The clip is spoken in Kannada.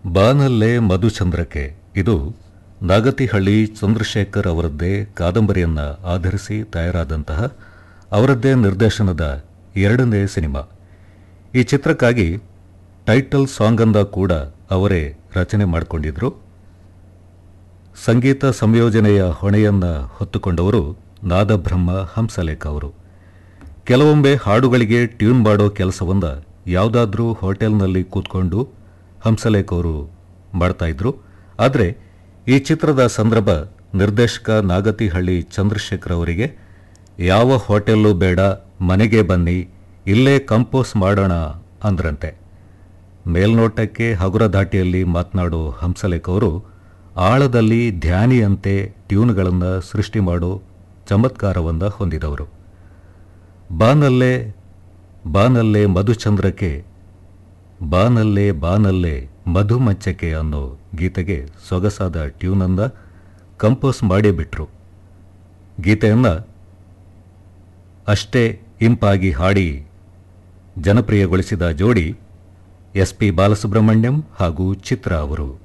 ಬಾನಲ್ಲೇ ಮಧುಚಂದ್ರಕ್ಕೆ ಇದು ನಾಗತಿಹಳ್ಳಿ ಚಂದ್ರಶೇಖರ್ ಅವರದ್ದೇ ಕಾದಂಬರಿಯನ್ನ ಆಧರಿಸಿ ತಯಾರಾದಂತಹ ಅವರದ್ದೇ ನಿರ್ದೇಶನದ ಎರಡನೇ ಸಿನಿಮಾ ಈ ಚಿತ್ರಕ್ಕಾಗಿ ಟೈಟಲ್ ಸಾಂಗಂದ ಕೂಡ ಅವರೇ ರಚನೆ ಮಾಡಿಕೊಂಡಿದ್ರು ಸಂಗೀತ ಸಂಯೋಜನೆಯ ಹೊಣೆಯನ್ನ ಹೊತ್ತುಕೊಂಡವರು ನಾದಬ್ರಹ್ಮ ಹಂಸಲೇಖ ಅವರು ಕೆಲವೊಮ್ಮೆ ಹಾಡುಗಳಿಗೆ ಟ್ಯೂನ್ ಮಾಡೋ ಕೆಲಸವನ್ನ ಯಾವುದಾದ್ರೂ ಹೋಟೆಲ್ನಲ್ಲಿ ಕೂತ್ಕೊಂಡು ಹಂಸಲೇಖ ಅವರು ಮಾಡ್ತಾ ಇದ್ರು ಆದರೆ ಈ ಚಿತ್ರದ ಸಂದರ್ಭ ನಿರ್ದೇಶಕ ನಾಗತಿಹಳ್ಳಿ ಚಂದ್ರಶೇಖರ್ ಅವರಿಗೆ ಯಾವ ಹೋಟೆಲ್ಲೂ ಬೇಡ ಮನೆಗೆ ಬನ್ನಿ ಇಲ್ಲೇ ಕಂಪೋಸ್ ಮಾಡೋಣ ಅಂದ್ರಂತೆ ಮೇಲ್ನೋಟಕ್ಕೆ ಹಗುರ ಧಾಟಿಯಲ್ಲಿ ಮಾತನಾಡೋ ಹಂಸಲೇಖ ಅವರು ಆಳದಲ್ಲಿ ಧ್ಯಾನಿಯಂತೆ ಟ್ಯೂನ್ಗಳನ್ನು ಸೃಷ್ಟಿ ಮಾಡೋ ಚಮತ್ಕಾರವನ್ನು ಹೊಂದಿದವರು ಬಾನಲ್ಲೇ ಬಾನಲ್ಲೇ ಮಧುಚಂದ್ರಕ್ಕೆ ಬಾನಲ್ಲೇ ಬಾನಲ್ಲೇ ಮಧುಮಂಚಕ್ಕೆ ಅನ್ನೋ ಗೀತೆಗೆ ಸೊಗಸಾದ ಟ್ಯೂನನ್ನ ಕಂಪೋಸ್ ಮಾಡೇ ಬಿಟ್ರು ಗೀತೆಯನ್ನ ಅಷ್ಟೇ ಇಂಪಾಗಿ ಹಾಡಿ ಜನಪ್ರಿಯಗೊಳಿಸಿದ ಜೋಡಿ ಎಸ್ ಪಿ ಬಾಲಸುಬ್ರಹ್ಮಣ್ಯಂ ಹಾಗೂ ಚಿತ್ರ ಅವರು